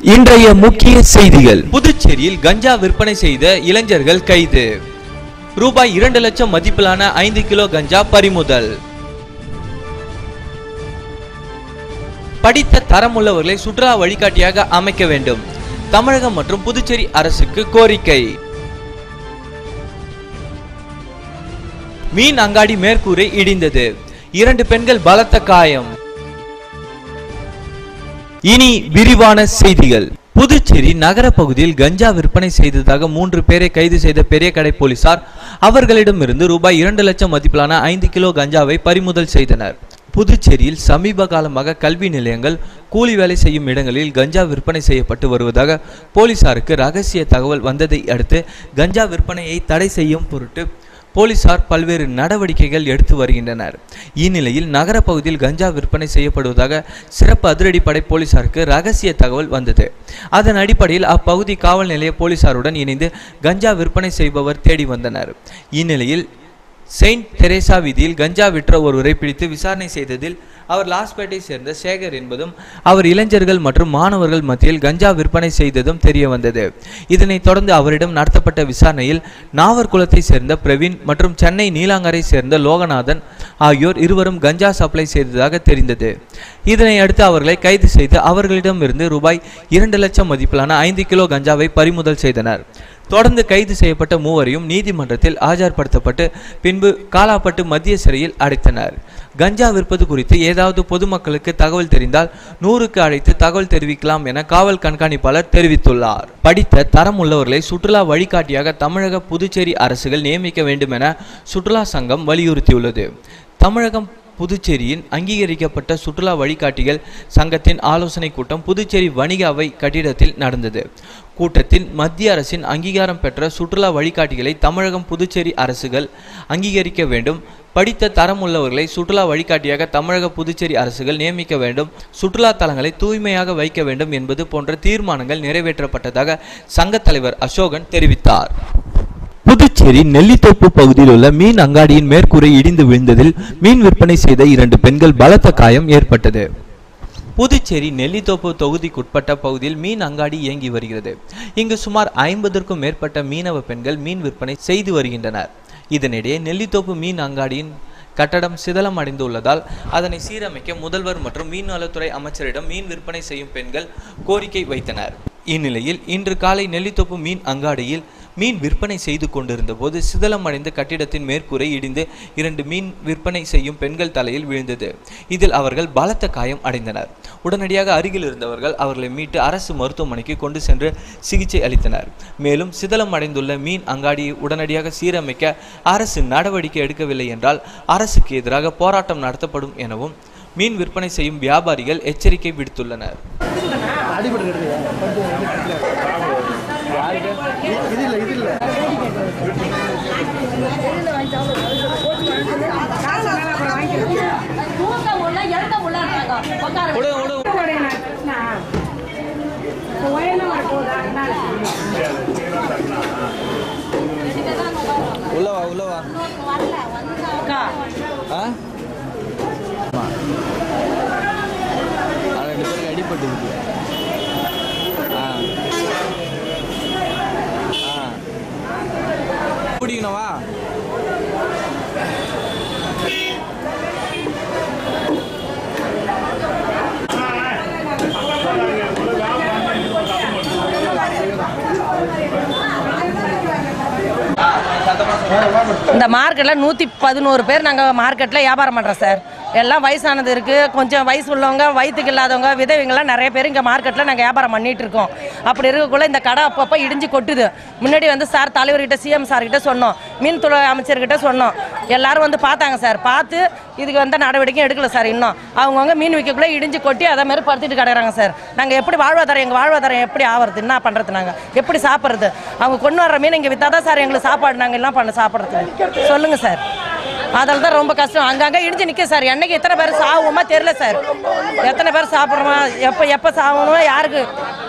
இன்றைய முக்கிய செய்திகள் புதுச்சேரியில் கஞ்சா விற்பனை செய்த இளைஞர்கள் கைது ரூபாய் இரண்டு லட்சம் மதிப்பிலான ஐந்து கிலோ கஞ்சா பறிமுதல் படித்த தரமுள்ளவர்களை சுற்றுலா வழிகாட்டியாக அமைக்க வேண்டும் தமிழகம் மற்றும் புதுச்சேரி அரசுக்கு கோரிக்கை மீன் அங்காடி மேற்கூரை இடிந்தது இரண்டு பெண்கள் பலத்த காயம் இனி விரிவான செய்திகள் புதுச்சேரி நகர பகுதியில் கஞ்சா விற்பனை செய்ததாக மூன்று பேரை கைது செய்த பெரிய கடை போலீசார் அவர்களிடமிருந்து ரூபாய் இரண்டு லட்சம் மதிப்பிலான ஐந்து கிலோ கஞ்சாவை பறிமுதல் செய்தனர் புதுச்சேரியில் சமீப காலமாக கல்வி நிலையங்கள் கூலி வேலை செய்யும் இடங்களில் கஞ்சா விற்பனை செய்யப்பட்டு வருவதாக போலீசாருக்கு ரகசிய தகவல் வந்ததை அடுத்து கஞ்சா விற்பனையை தடை செய்யும் பொருட்டு போலீசார் பல்வேறு நடவடிக்கைகள் எடுத்து வருகின்றனர் இந்நிலையில் நகர பகுதியில் கஞ்சா விற்பனை செய்யப்படுவதாக சிறப்பு அதிரடிப்படை போலீசாருக்கு ரகசிய தகவல் வந்தது அதன் அடிப்படையில் அப்பகுதி காவல் நிலைய போலீசாருடன் இணைந்து கஞ்சா விற்பனை செய்பவர் தேடி வந்தனர் இந்நிலையில் செயின்ட் தெரேசா வீதியில் கஞ்சா விற்ற ஒருவரை பிடித்து விசாரணை செய்ததில் அவர் லாஸ்பேட்டை சேர்ந்த சேகர் என்பதும் அவர் இளைஞர்கள் மற்றும் மாணவர்கள் மத்தியில் கஞ்சா விற்பனை செய்ததும் தெரிய வந்தது இதனைத் தொடர்ந்து அவரிடம் நடத்தப்பட்ட விசாரணையில் நாவர்குளத்தை சேர்ந்த பிரவீன் மற்றும் சென்னை நீலாங்கரை சேர்ந்த லோகநாதன் ஆகியோர் இருவரும் கஞ்சா சப்ளை செய்ததாக தெரிந்தது இதனை அடுத்து அவர்களை கைது செய்து அவர்களிடமிருந்து ரூபாய் இரண்டு லட்சம் மதிப்பிலான ஐந்து கிலோ கஞ்சாவை பறிமுதல் செய்தனர் தொடர்ந்து கைது செய்யப்பட்ட மூவரையும் நீதிமன்றத்தில் ஆஜர்படுத்தப்பட்டு பின்பு காலாப்பட்டு மத்திய சிறையில் அடைத்தனர் கஞ்சா விற்பது குறித்து ஏதாவது பொதுமக்களுக்கு தகவல் தெரிந்தால் நூறுக்கு அழைத்து தகவல் தெரிவிக்கலாம் என காவல் கண்காணிப்பாளர் தெரிவித்துள்ளார் படித்த தரம் உள்ளவர்களை சுற்றுலா வழிகாட்டியாக தமிழக புதுச்சேரி அரசுகள் நியமிக்க வேண்டும் என சுற்றுலா சங்கம் வலியுறுத்தியுள்ளது தமிழகம் புதுச்சேரியின் அங்கீகரிக்கப்பட்ட சுற்றுலா வழிகாட்டிகள் சங்கத்தின் ஆலோசனை கூட்டம் புதுச்சேரி வணிக அவை கட்டிடத்தில் நடந்தது கூட்டத்தில் மத்திய அரசின் அங்கீகாரம் பெற்ற சுற்றுலா வழிகாட்டிகளை தமிழகம் புதுச்சேரி அரசுகள் அங்கீகரிக்க வேண்டும் படித்த தரம் உள்ளவர்களை சுற்றுலா வழிகாட்டியாக தமிழக புதுச்சேரி அரசுகள் நியமிக்க வேண்டும் சுற்றுலா தலங்களை தூய்மையாக வைக்க வேண்டும் என்பது போன்ற தீர்மானங்கள் நிறைவேற்றப்பட்டதாக சங்கத் தலைவர் அசோகன் தெரிவித்தார் புதுச்சேரி நெல்லித்தோப்பு பகுதியில் உள்ள மீன் அங்காடியின் மேற்கூரை இடிந்து விழுந்ததில் மீன் விற்பனை செய்த இரண்டு பெண்கள் பலத்த காயம் ஏற்பட்டது புதுச்சேரி நெல்லித்தோப்பு தொகுதிக்குட்பட்ட பகுதியில் மீன் அங்காடி இயங்கி வருகிறது இங்கு சுமார் ஐம்பதற்கும் மேற்பட்ட மீனவ பெண்கள் மீன் விற்பனை செய்து வருகின்றனர் இதனிடையே நெல்லித்தோப்பு மீன் அங்காடியின் கட்டடம் சிதலம் அடைந்துள்ளதால் அதனை சீரமைக்க முதல்வர் மற்றும் மீன்வளத்துறை அமைச்சரிடம் மீன் விற்பனை செய்யும் பெண்கள் கோரிக்கை வைத்தனர் இந்நிலையில் இன்று காலை நெல்லித்தோப்பு மீன் அங்காடியில் மீன் விற்பனை செய்து கொண்டிருந்த போது சிதலமடைந்த கட்டிடத்தின் மேற்கூரை இடிந்து இரண்டு மீன் விற்பனை செய்யும் பெண்கள் தலையில் விழுந்தது இதில் அவர்கள் பலத்த காயம் அடைந்தனர் உடனடியாக அருகில் இருந்தவர்கள் அவர்களை மீட்டு அரசு மருத்துவமனைக்கு கொண்டு சென்று சிகிச்சை அளித்தனர் மேலும் சிதலம் அடைந்துள்ள மீன் அங்காடியை உடனடியாக சீரமைக்க அரசு நடவடிக்கை எடுக்கவில்லை என்றால் அரசுக்கு எதிராக போராட்டம் நடத்தப்படும் எனவும் மீன் விற்பனை செய்யும் வியாபாரிகள் எச்சரிக்கை விடுத்துள்ளனர் தூங்க முடியல இறக்க முடியல உட்கார உள்ளவா உள்ளவா அக்கா ஆ ஆமா. ஆனா ரெண்டு பேருக்கு அடிபட்டு இருக்கு ஆ ஆ பிடிக்கணும் வா இந்த மார்க்கெட்டில் நூற்றி பதினோரு பேர் நாங்கள் மார்க்கெட்டில் வியாபாரம் பண்ணுறோம் சார் எல்லாம் வயசானது இருக்குது கொஞ்சம் வயசு உள்ளவங்க வயிற்றுக்கு இல்லாதவங்க விதவைங்கெல்லாம் நிறைய பேர் இங்கே மார்க்கெட்டில் நாங்கள் வியாபாரம் பண்ணிட்டு இருக்கோம் அப்படி இருக்கக்குள்ள இந்த கடை அப்பப்போ இடிஞ்சு கொட்டுது முன்னாடி வந்து சார் தலைவர்கிட்ட சிஎம் சார்கிட்ட சொன்னோம் மீன்துறை அமைச்சர்கிட்ட சொன்னோம் எல்லாரும் வந்து பார்த்தாங்க சார் பார்த்து இதுக்கு வந்து நடவடிக்கையும் எடுக்கல சார் இன்னும் அவங்கவுங்க மீன் விற்கக்குள்ளே இடிஞ்சு கொட்டி அதே மாதிரி படுத்திட்டு கிடக்குறாங்க சார் நாங்கள் எப்படி வாழ்வாதாரம் எங்கள் வாழ்வாதாரம் எப்படி ஆவறது என்ன பண்ணுறது நாங்கள் எப்படி சாப்பிட்றது அவங்க கொண்டு வர்ற மீன் இங்கே விற்றா தான் சார் எங்களுக்கு சாப்பாடு நாங்கள் எல்லாம் பண்ண சாப்பிட்றது சொல்லுங்கள் சார் அதில் தான் ரொம்ப கஷ்டம் அங்கங்கே இடிஞ்சு நிற்க சார் என்னைக்கு எத்தனை பேர் சாவோமா தெரியல சார் எத்தனை பேர் சாப்பிட்றோமா எப்போ எப்போ சாகணுமோ யாருக்கு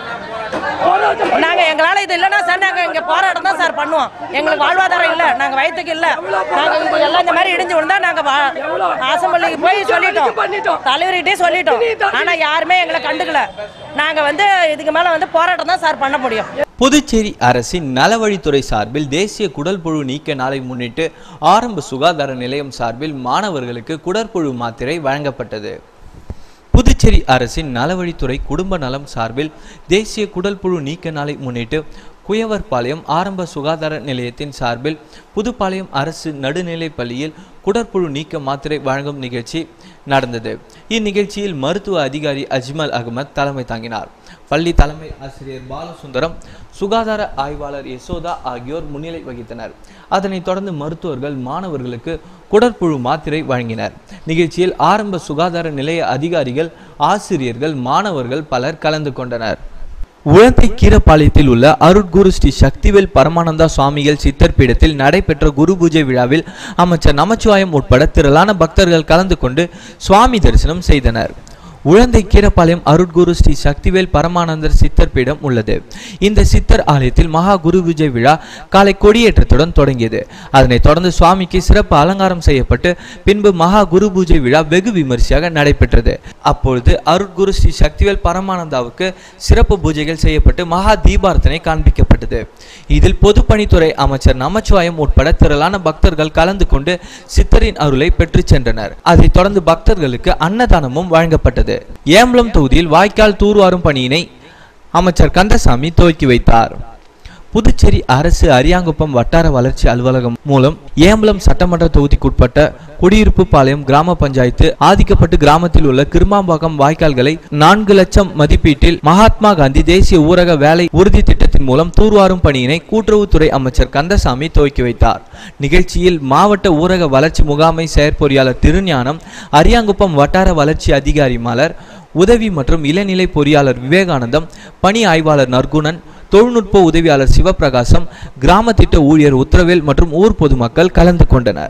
நாங்க எங்களால இது இல்லைன்னா சார் நாங்க இங்க போராட்டம் தான் சார் பண்ணுவோம் எங்களுக்கு வாழ்வாதாரம் இல்ல நாங்க வயிற்றுக்கு இல்ல நாங்க இங்க எல்லாம் இந்த மாதிரி இடிஞ்சு விழுந்தா நாங்க அசம்பிளிக்கு போய் சொல்லிட்டோம் தலைவர்கிட்டே சொல்லிட்டோம் ஆனா யாருமே எங்களை கண்டுக்கல நாங்க வந்து இதுக்கு மேல வந்து போராட்டம் தான் சார் பண்ண முடியும் புதுச்சேரி அரசின் நலவழித்துறை சார்பில் தேசிய குடற்புழு நீக்க நாளை முன்னிட்டு ஆரம்ப சுகாதார நிலையம் சார்பில் மாணவர்களுக்கு குடற்புழு மாத்திரை வழங்கப்பட்டது புதுச்சேரி அரசின் நலவழித்துறை குடும்ப நலம் சார்பில் தேசிய குடல்புழு நீக்க நாளை முன்னிட்டு குயவர்பாளையம் ஆரம்ப சுகாதார நிலையத்தின் சார்பில் புதுப்பாளையம் அரசு நடுநிலைப் பள்ளியில் குடற்புழு நீக்க மாத்திரை வழங்கும் நிகழ்ச்சி நடந்தது இந்நிகழ்ச்சியில் மருத்துவ அதிகாரி அஜ்மல் அகமது தலைமை தாங்கினார் பள்ளி தலைமை ஆசிரியர் பாலசுந்தரம் சுகாதார ஆய்வாளர் யசோதா ஆகியோர் முன்னிலை வகித்தனர் அதனைத் தொடர்ந்து மருத்துவர்கள் மாணவர்களுக்கு குடற்புழு மாத்திரை வழங்கினர் நிகழ்ச்சியில் ஆரம்ப சுகாதார நிலைய அதிகாரிகள் ஆசிரியர்கள் மாணவர்கள் பலர் கலந்து கொண்டனர் உழந்தை கீரப்பாளையத்தில் உள்ள அருட்குரு ஸ்ரீ சக்திவேல் பரமானந்தா சுவாமிகள் சித்தர் பீடத்தில் நடைபெற்ற குரு பூஜை விழாவில் அமைச்சர் நமச்சிவாயம் உட்பட திரளான பக்தர்கள் கலந்து கொண்டு சுவாமி தரிசனம் செய்தனர் உழந்தை கீரப்பாளையம் அருட்குரு ஸ்ரீ சக்திவேல் பரமானந்தர் சித்தர் பீடம் உள்ளது இந்த சித்தர் ஆலயத்தில் மகா குரு பூஜை விழா காலை கொடியேற்றத்துடன் தொடங்கியது அதனைத் தொடர்ந்து சுவாமிக்கு சிறப்பு அலங்காரம் செய்யப்பட்டு பின்பு மகா குரு பூஜை விழா வெகு விமரிசையாக நடைபெற்றது அப்பொழுது அருட்குரு ஸ்ரீ சக்திவேல் பரமானந்தாவுக்கு சிறப்பு பூஜைகள் செய்யப்பட்டு மகா தீபார்த்தனை காண்பிக்கப்பட்டது இதில் பொதுப்பணித்துறை அமைச்சர் நமச்சிவாயம் உட்பட திரளான பக்தர்கள் கலந்து கொண்டு சித்தரின் அருளை பெற்றுச் சென்றனர் அதைத் தொடர்ந்து பக்தர்களுக்கு அன்னதானமும் வழங்கப்பட்டது ஏம்பலம் தொகுதியில் வாய்க்கால் தூர்வாரும் பணியினை அமைச்சர் கந்தசாமி துவக்கி வைத்தார் புதுச்சேரி அரசு அரியாங்குப்பம் வட்டார வளர்ச்சி அலுவலகம் மூலம் ஏம்பலம் சட்டமன்ற தொகுதிக்குட்பட்ட குடியிருப்பு பாளையம் கிராம பஞ்சாயத்து ஆதிக்கப்பட்டு கிராமத்தில் உள்ள கிருமாம்பாக்கம் வாய்க்கால்களை நான்கு லட்சம் மதிப்பீட்டில் மகாத்மா காந்தி தேசிய ஊரக வேலை உறுதி திட்டத்தின் மூலம் தூர்வாரும் பணியினை கூட்டுறவுத்துறை அமைச்சர் கந்தசாமி துவக்கி வைத்தார் நிகழ்ச்சியில் மாவட்ட ஊரக வளர்ச்சி முகாமை செயற்பொறியாளர் திருஞானம் அரியாங்குப்பம் வட்டார வளர்ச்சி அதிகாரி மலர் உதவி மற்றும் இளநிலை பொறியாளர் விவேகானந்தம் பணி ஆய்வாளர் நற்குணன் தொழில்நுட்ப உதவியாளர் சிவபிரகாசம் கிராம திட்ட ஊழியர் உத்தரவேல் மற்றும் ஊர் பொதுமக்கள் கலந்து கொண்டனர்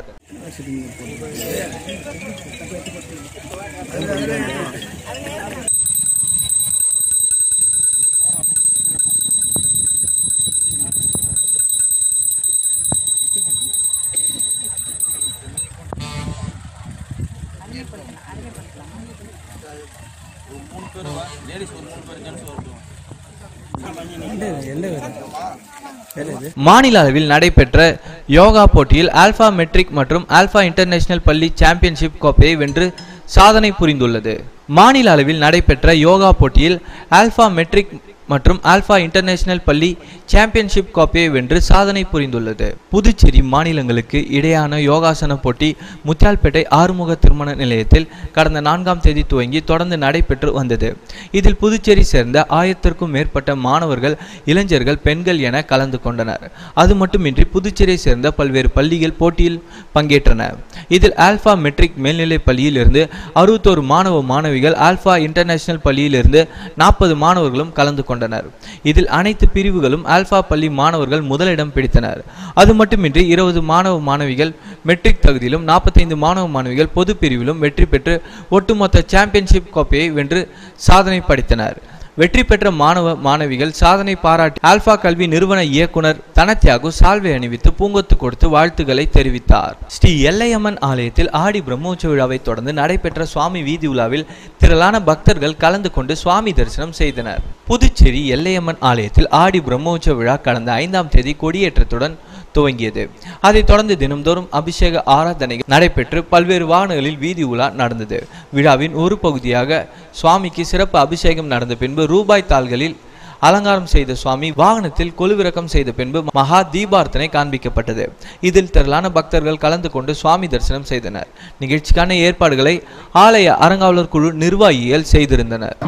மாநில அளவில் நடைபெற்ற யோகா போட்டியில் ஆல்பா மெட்ரிக் மற்றும் ஆல்பா இன்டர்நேஷனல் பள்ளி சாம்பியன்ஷிப் கோப்பையை வென்று சாதனை புரிந்துள்ளது மாநில அளவில் நடைபெற்ற யோகா போட்டியில் ஆல்பா மெட்ரிக் மற்றும் ஆல்பா இன்டர்நேஷனல் பள்ளி சாம்பியன்ஷிப் கோப்பையை வென்று சாதனை புரிந்துள்ளது புதுச்சேரி மாநிலங்களுக்கு இடையான யோகாசன போட்டி முத்தியால்பேட்டை ஆறுமுக திருமண நிலையத்தில் கடந்த நான்காம் தேதி துவங்கி தொடர்ந்து நடைபெற்று வந்தது இதில் புதுச்சேரி சேர்ந்த ஆயிரத்திற்கும் மேற்பட்ட மாணவர்கள் இளைஞர்கள் பெண்கள் என கலந்து கொண்டனர் அது மட்டுமின்றி புதுச்சேரியை சேர்ந்த பல்வேறு பள்ளிகள் போட்டியில் பங்கேற்றன இதில் ஆல்பா மெட்ரிக் மேல்நிலைப் பள்ளியில் இருந்து அறுபத்தோரு மாணவ மாணவிகள் ஆல்பா இன்டர்நேஷனல் பள்ளியிலிருந்து நாற்பது மாணவர்களும் கலந்து கொண்டனர் இதில் அனைத்து பிரிவுகளும் ஆல்பா பள்ளி மாணவர்கள் முதலிடம் பிடித்தனர் அது மட்டுமின்றி இருபது மாணவ மாணவிகள் மெட்ரிக் தகுதியிலும் நாற்பத்தைந்து மாணவ மாணவிகள் பொது பிரிவிலும் வெற்றி பெற்று ஒட்டுமொத்த சாம்பியன்ஷிப் கோப்பையை வென்று சாதனை படைத்தனர் வெற்றி பெற்ற மாணவ மாணவிகள் சாதனை பாராட்டி ஆல்பா கல்வி நிறுவன இயக்குனர் தனத்யாகு சால்வை அணிவித்து பூங்கொத்து கொடுத்து வாழ்த்துக்களை தெரிவித்தார் ஸ்ரீ எல்லையம்மன் ஆலயத்தில் ஆடி பிரம்மோற்சவ விழாவை தொடர்ந்து நடைபெற்ற சுவாமி வீதி உலாவில் திரளான பக்தர்கள் கலந்து கொண்டு சுவாமி தரிசனம் செய்தனர் புதுச்சேரி எல்லையம்மன் ஆலயத்தில் ஆடி பிரம்மோற்சவ விழா கடந்த ஐந்தாம் தேதி கொடியேற்றத்துடன் துவங்கியது அதைத் தொடர்ந்து தினம்தோறும் அபிஷேக ஆராதனைகள் நடைபெற்று பல்வேறு வாகனங்களில் வீதி உலா நடந்தது விழாவின் ஒரு பகுதியாக சுவாமிக்கு சிறப்பு அபிஷேகம் நடந்த பின்பு ரூபாய் தாள்களில் அலங்காரம் செய்த சுவாமி வாகனத்தில் கொலுவிறக்கம் செய்த பின்பு மகா தீபார்த்தனை காண்பிக்கப்பட்டது இதில் திரளான பக்தர்கள் கலந்து கொண்டு சுவாமி தரிசனம் செய்தனர் நிகழ்ச்சிக்கான ஏற்பாடுகளை ஆலய அறங்காவலர் குழு நிர்வாகிகள் செய்திருந்தனர்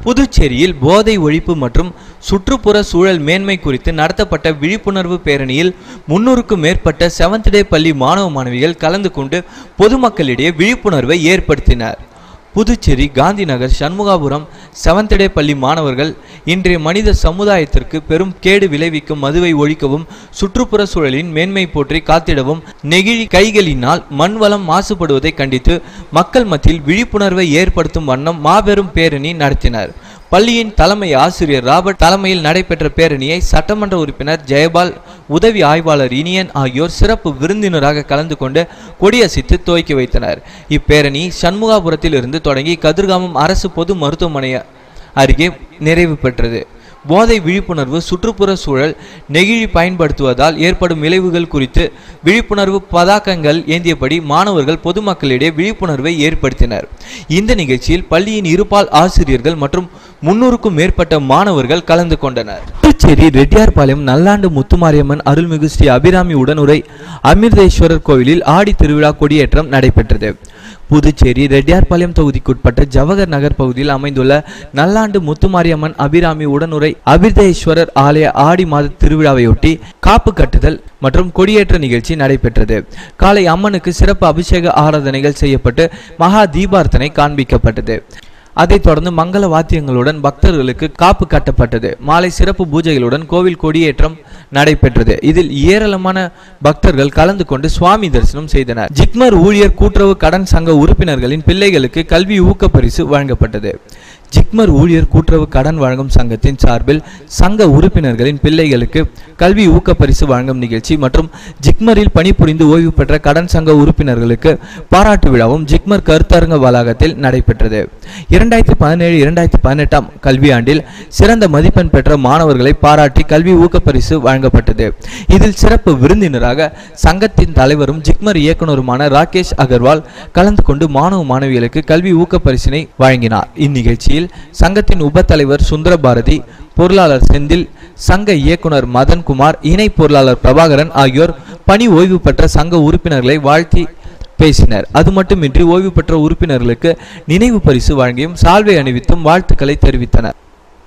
புதுச்சேரியில் போதை ஒழிப்பு மற்றும் சுற்றுப்புற சூழல் மேன்மை குறித்து நடத்தப்பட்ட விழிப்புணர்வு பேரணியில் முன்னூறுக்கும் மேற்பட்ட செவன்த் டே பள்ளி மாணவ மாணவிகள் கலந்து கொண்டு பொதுமக்களிடையே விழிப்புணர்வை ஏற்படுத்தினர் புதுச்சேரி காந்தி நகர் சண்முகாபுரம் செவன்த் டே பள்ளி மாணவர்கள் இன்றைய மனித சமுதாயத்திற்கு பெரும் கேடு விளைவிக்கும் மதுவை ஒழிக்கவும் சுற்றுப்புற சூழலின் மேன்மை போற்றி காத்திடவும் நெகிழி கைகளினால் மண் வளம் மாசுபடுவதை கண்டித்து மக்கள் மத்தியில் விழிப்புணர்வை ஏற்படுத்தும் வண்ணம் மாபெரும் பேரணி நடத்தினர் பள்ளியின் தலைமை ஆசிரியர் ராபர்ட் தலைமையில் நடைபெற்ற பேரணியை சட்டமன்ற உறுப்பினர் ஜெயபால் உதவி ஆய்வாளர் இனியன் ஆகியோர் சிறப்பு விருந்தினராக கலந்து கொண்டு கொடியசைத்து துவக்கி வைத்தனர் இப்பேரணி சண்முகாபுரத்தில் இருந்து தொடங்கி கதிர்காமம் அரசு பொது மருத்துவமனை அருகே நிறைவு பெற்றது போதை விழிப்புணர்வு சுற்றுப்புற சூழல் நெகிழி பயன்படுத்துவதால் ஏற்படும் விளைவுகள் குறித்து விழிப்புணர்வு பதாக்கங்கள் ஏந்தியபடி மாணவர்கள் பொதுமக்களிடையே விழிப்புணர்வை ஏற்படுத்தினர் இந்த நிகழ்ச்சியில் பள்ளியின் இருபால் ஆசிரியர்கள் மற்றும் முன்னூறுக்கும் மேற்பட்ட மாணவர்கள் கலந்து கொண்டனர் புதுச்சேரி ரெட்டியார்பாளையம் நல்லாண்டு முத்துமாரியம்மன் அருள்மிகு ஸ்ரீ அபிராமி உடனுரை அமிர்தேஸ்வரர் கோவிலில் ஆடி திருவிழா கொடியேற்றம் நடைபெற்றது புதுச்சேரி ரெட்டியார்பாளையம் தொகுதிக்குட்பட்ட ஜவஹர் நகர் பகுதியில் அமைந்துள்ள நல்லாண்டு முத்துமாரியம்மன் அபிராமி உடனுரை அபிர்தேஸ்வரர் ஆலய ஆடி மாத திருவிழாவையொட்டி காப்பு கட்டுதல் மற்றும் கொடியேற்ற நிகழ்ச்சி நடைபெற்றது காலை அம்மனுக்கு சிறப்பு அபிஷேக ஆராதனைகள் செய்யப்பட்டு மகா தீபார்த்தனை காண்பிக்கப்பட்டது அதைத் தொடர்ந்து மங்கள வாத்தியங்களுடன் பக்தர்களுக்கு காப்பு கட்டப்பட்டது மாலை சிறப்பு பூஜைகளுடன் கோவில் கொடியேற்றம் நடைபெற்றது இதில் ஏராளமான பக்தர்கள் கலந்து கொண்டு சுவாமி தரிசனம் செய்தனர் ஜிக்மர் ஊழியர் கூட்டுறவு கடன் சங்க உறுப்பினர்களின் பிள்ளைகளுக்கு கல்வி ஊக்க பரிசு வழங்கப்பட்டது ஜிக்மர் ஊழியர் கூட்டுறவு கடன் வழங்கும் சங்கத்தின் சார்பில் சங்க உறுப்பினர்களின் பிள்ளைகளுக்கு கல்வி ஊக்க பரிசு வழங்கும் நிகழ்ச்சி மற்றும் ஜிக்மரில் பணிபுரிந்து ஓய்வு பெற்ற கடன் சங்க உறுப்பினர்களுக்கு பாராட்டு விழாவும் ஜிக்மர் கருத்தரங்க வளாகத்தில் நடைபெற்றது இரண்டாயிரத்தி பதினேழு இரண்டாயிரத்தி பதினெட்டாம் கல்வியாண்டில் சிறந்த மதிப்பெண் பெற்ற மாணவர்களை பாராட்டி கல்வி ஊக்க பரிசு வழங்கப்பட்டது இதில் சிறப்பு விருந்தினராக சங்கத்தின் தலைவரும் ஜிக்மர் இயக்குனருமான ராகேஷ் அகர்வால் கலந்து கொண்டு மாணவ மாணவிகளுக்கு கல்வி ஊக்க பரிசினை வழங்கினார் இந்நிகழ்ச்சியில் சங்கத்தின் உப தலைவர் சுந்தர பாரதி பொருளாளர் செந்தில் சங்க இயக்குனர் மதன்குமார் இணை பொருளாளர் பிரபாகரன் ஆகியோர் பணி ஓய்வு பெற்ற சங்க உறுப்பினர்களை வாழ்த்தி பேசினர் அது மட்டுமின்றி ஓய்வு பெற்ற உறுப்பினர்களுக்கு நினைவு பரிசு வழங்கியும் சால்வை அணிவித்தும் வாழ்த்துக்களை தெரிவித்தனர்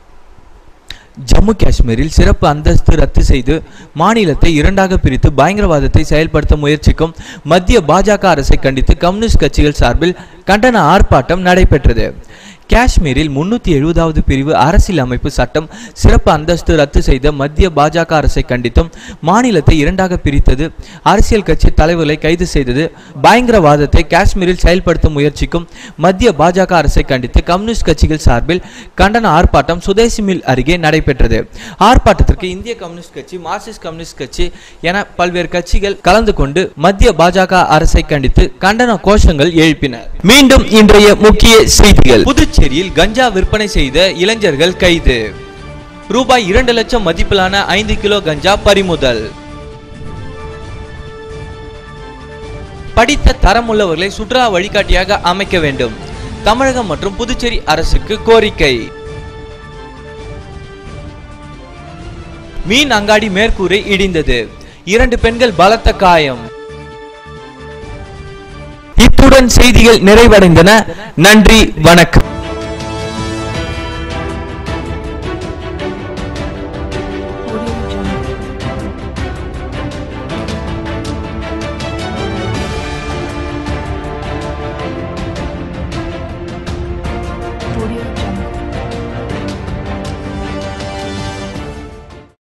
ஜம்மு காஷ்மீரில் சிறப்பு அந்தஸ்து ரத்து செய்து மாநிலத்தை இரண்டாக பிரித்து பயங்கரவாதத்தை செயல்படுத்த முயற்சிக்கும் மத்திய பாஜக அரசை கண்டித்து கம்யூனிஸ்ட் கட்சிகள் சார்பில் கண்டன ஆர்ப்பாட்டம் நடைபெற்றது காஷ்மீரில் முன்னூற்றி எழுபதாவது பிரிவு அரசியல் அமைப்பு சட்டம் சிறப்பு அந்தஸ்து ரத்து செய்த மத்திய பாஜக அரசை கண்டித்தும் மாநிலத்தை இரண்டாக பிரித்தது அரசியல் கட்சி தலைவர்களை கைது செய்தது பயங்கரவாதத்தை காஷ்மீரில் செயல்படுத்த முயற்சிக்கும் மத்திய பாஜக அரசை கண்டித்து கம்யூனிஸ்ட் கட்சிகள் சார்பில் கண்டன ஆர்ப்பாட்டம் சுதேசி மில் அருகே நடைபெற்றது ஆர்ப்பாட்டத்திற்கு இந்திய கம்யூனிஸ்ட் கட்சி மார்க்சிஸ்ட் கம்யூனிஸ்ட் கட்சி என பல்வேறு கட்சிகள் கலந்து கொண்டு மத்திய பாஜக அரசை கண்டித்து கண்டன கோஷங்கள் எழுப்பினர் மீண்டும் இன்றைய முக்கிய செய்திகள் புதுச்சேரியில் கஞ்சா விற்பனை செய்த இளைஞர்கள் கைது ரூபாய் இரண்டு லட்சம் மதிப்பிலான ஐந்து கிலோ கஞ்சா பறிமுதல் படித்த தரமுள்ளவர்களை சுற்றுலா வழிகாட்டியாக அமைக்க வேண்டும் தமிழகம் மற்றும் புதுச்சேரி அரசுக்கு கோரிக்கை மீன் அங்காடி மேற்கூரை இடிந்தது இரண்டு பெண்கள் பலத்த காயம் இத்துடன் செய்திகள் நிறைவடைந்தன நன்றி வணக்கம்